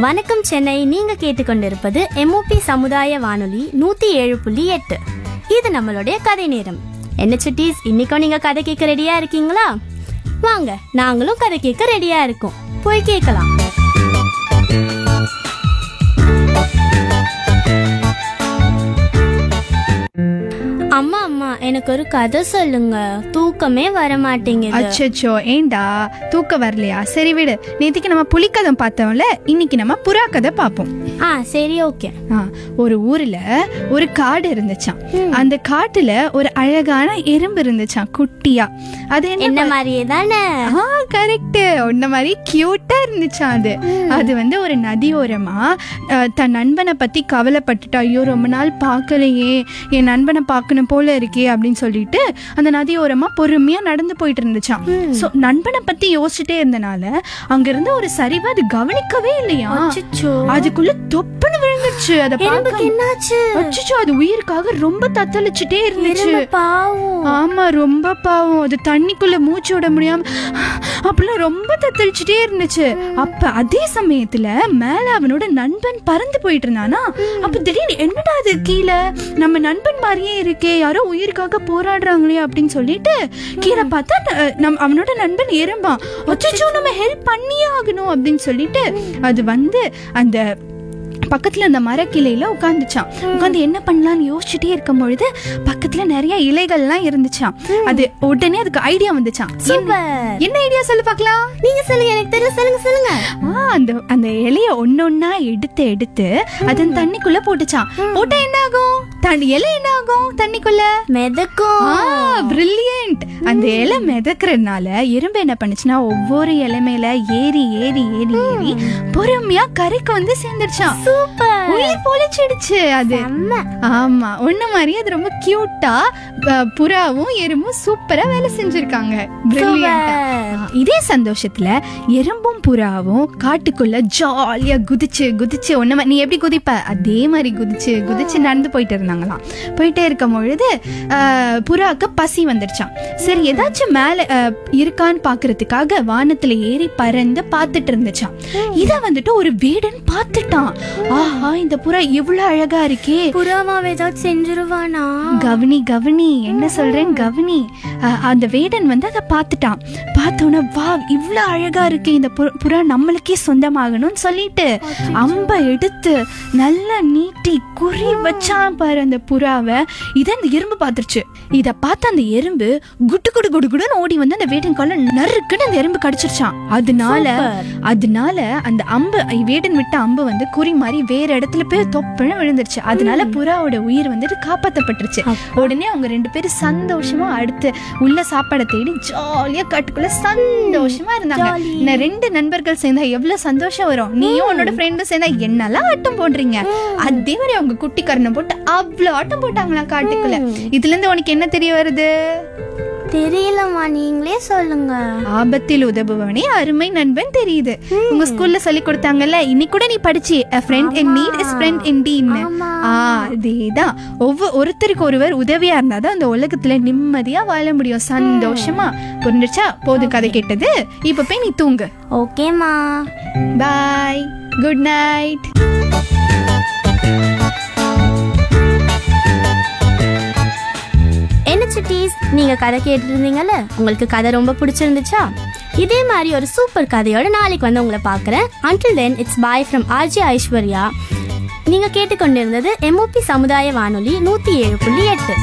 வணக்கம் சென்னை நீங்க கேட்டுக்கொண்டிருப்பது எம்ஓபி சமுதாய வானொலி நூத்தி ஏழு புள்ளி எட்டு இது நம்மளுடைய கதை நேரம் என்ன சுட்டீஸ் இன்னைக்கும் நீங்க கதை கேட்க ரெடியா இருக்கீங்களா வாங்க நாங்களும் கதை கேட்க ரெடியா இருக்கோம் போய் கேட்கலாம் அம்மா அம்மா எனக்கு ஒரு கதை சொல்லுங்க தூக்கமே வர மாட்டேங்குது அச்சச்சோ ஏண்டா தூக்கம் வரலையா சரி விடு நேத்திக்கு நம்ம புலிக்கதை பார்த்தோம்ல இன்னைக்கு நம்ம புறா கதை பார்ப்போம் ஆ சரி ஓகே ஆ, ஒரு ஊர்ல ஒரு காடு இருந்துச்சாம் அந்த காட்டுல ஒரு அழகான எறும்பு இருந்துச்சாம் குட்டியா அது என்ன என்ன மாதிரியே தானே ஆ கரெக்ட் உன்ன மாதிரி கியூட்டா இருந்துச்சாம் அது அது வந்து ஒரு நதியோரமா அஹ், தன் நண்பனை பத்தி கவலைப்பட்டுட்டு ஐயோ ரொம்ப நாள் பார்க்கலையே என் நண்பனை பார்க்கணும் போல இருக்கே அப்படின்னு சொல்லிட்டு அந்த நதியோரமா பொறுமையா நடந்து போயிட்டு இருந்துச்சாம் சோ நண்பனை பத்தி யோசிச்சுட்டே இருந்தனால அங்க இருந்து ஒரு சரிவா அது கவனிக்கவே இல்லையா அச்சச்சோ. அதுக்குள்ள தொப்புன்னு விழுந்துச்சு அத எறும்புக்கு பார்க்க என்னாச்சு அச்சச்சோ அது உயிருக்காக ரொம்ப தத்தளிச்சுட்டே இருந்துச்சு எறும்பு பாவம் ஆமா ரொம்ப பாவம் அது தண்ணிக்குள்ள மூச்சு விட முடியாம அப்படிலாம் ரொம்ப தத்தளிச்சுட்டே இருந்துச்சு அப்ப அதே சமயத்துல மேல அவனோட நண்பன் பறந்து போயிட்டு இருந்தானா அப்ப திடீர்னு என்னடா அது கீழே நம்ம நண்பன் மாதிரியே இருக்கே யாரோ உயிருக்காக போராடுறாங்களே அப்படின்னு சொல்லிட்டு கீழே பார்த்தா அஹ், நம் அவனோட நண்பன் எறும்பான் அச்சச்சோ நம்ம ஹெல்ப் பண்ணியே ஆகணும் அப்படின்னு சொல்லிட்டு அது வந்து அந்த பக்கத்துல அந்த மரக்கிளையில உட்காந்துச்சான் உட்காந்து என்ன பண்ணலாம்னு யோசிச்சுட்டே இருக்கும் பொழுது பக்கத்துல நிறைய இலைகள்லாம் இருந்துச்சாம் அது உடனே அதுக்கு ஐடியா வந்துச்சாம் சூப்பர் என்ன ஐடியா சொல்லு பார்க்கலாம் நீங்க சொல்லுங்க எனக்கு தெரியும் சொல்லுங்க சொல்லுங்க ஆ அந்த அந்த இலைய ஒன்னொன்னா எடுத்து எடுத்து அதன் தண்ணிக்குள்ள போட்டுச்சான் போட்டா என்ன ஆகும் தண்ணி இலை என்ன ஆகும் தண்ணிக்குள்ள மிதக்கும் பிரில்லியன்ட் அந்த இலை மிதக்கிறதுனால எறும்பு என்ன பண்ணுச்சுன்னா ஒவ்வொரு இலை மேல ஏறி ஏறி ஏறி ஏறி பொறுமையா கரைக்கு வந்து சேர்ந்துருச்சான் சூப்பர் உயிர் பொழிச்சிடுச்சு அது செம்ம. ஆமா ஒண்ணு மாதிரி அது ரொம்ப கியூட்டா புறாவும் எறும்பும் சூப்பரா வேலை செஞ்சிருக்காங்க பிரில்லியண்டா சூப்பர். இதே சந்தோஷத்துல எறும்பும் புறாவும் காட்டுக்குள்ள ஜாலியா குதிச்சு குதிச்சு ஒண்ணு மா- நீ எப்படி குதிப்ப அதே மாதிரி குதிச்சு குதிச்சு நடந்து போயிட்டு இருந்தாங்களாம் போயிட்டே இருக்கும் பொழுது ஆஹ், புறாக்கு பசி வந்துடுச்சாம் சரி ஏதாச்சும் மேல ஆஹ், இருக்கான்னு பாக்குறதுக்காக வானத்துல ஏறி பறந்து பார்த்துட்டு இருந்துச்சாம் இத வந்துட்டு ஒரு வேடன் பார்த்துட்டான் ஆஹா இந்த புறா இவ்வளவு அழகா இருக்கே புறாவாவை ஏதாச்சும் செஞ்சிருவானா கவனி கவனி என்ன சொல்றேன் கவனி அஹ், அந்த வேடன் வந்து அதை பார்த்துட்டான் பார்த்தோன்னே வா இவ்வளோ அழகா இருக்கு இந்த பு- புறா நம்மளுக்கே சொந்தமாகணும்னு சொல்லிட்டு அம்பை எடுத்து நல்லா நீட்டி குறி வச்சான் பாரு அந்த புறாவை இதை அந்த எறும்பு பார்த்துருச்சு இதை பார்த்து அந்த எறும்பு குட்டு குடு குடு குடுன்னு ஓடி வந்து அந்த வேடன் கால நறுக்குன்னு அந்த எறும்பு கடிச்சிருச்சான் அதனால அதனால அந்த அம்பு வேடன் விட்ட அம்பு வந்து குறி மாதிரி வேற இடத்துல போய் தொப்புன்னு விழுந்துருச்சு அதனால புறாவோட உயிர் வந்துட்டு காப்பாத்தப்பட்டுருச்சு உடனே அவங்க ரெண்டு பேரும் சந்தோஷமா அடுத்து உள்ள சாப்பாடை தேடி ஜாலியா காட்டுக்குள்ள சந்தோஷமா இருந்தாங்க Jolly. இந்த ரெண்டு நண்பர்கள் சேர்ந்தா எவ்வளவு சந்தோஷம் வரும் நீயும் உன்னோட ஃப்ரெண்டும் சேர்ந்தா என்னெல்லாம் ஆட்டம் போடுறீங்க அதே மாதிரி அவங்க குட்டி கரணம் போட்டு அவ்வளவு ஆட்டம் போட்டாங்களாம் காட்டுக்குள்ள இதுல இருந்து உனக்கு என்ன தெரிய வருது தெரியலம்மா நீங்களே சொல்லுங்க ஆபத்தில் உதவுபவனே அருமை நண்பன் தெரியுது உங்க ஸ்கூல்ல சொல்லி கொடுத்தாங்கல்ல இன்னைக்கு கூட நீ படிச்சு a friend in need is friend indeed னு. ஆமா. ஆ அதேதான் ஒவ்வொரு ஒருத்தருக்கு ஒருவர் உதவியா இருந்தாதான் அந்த உலகத்துல நிம்மதியா வாழ முடியும் சந்தோஷமா புரிஞ்சுச்சா போது கதை கேட்டது இப்ப போய் நீ தூங்கு ஓகேம்மா பாய் குட் நைட் என்ன சிட்டீஸ் நீங்க கதை கேட்டுட்டு இருந்தீங்கல்ல உங்களுக்கு கதை ரொம்ப பிடிச்சிருந்துச்சா இதே மாதிரி ஒரு சூப்பர் கதையோட நாளைக்கு வந்து உங்களை பார்க்குறேன் until then it's bye from RJ Aishwarya நீங்க கேட்டுக்கொண்டிருந்தது எம்ஓபி சமுதாய வானொலி நூத்தி ஏழு புள்ளி எட்டு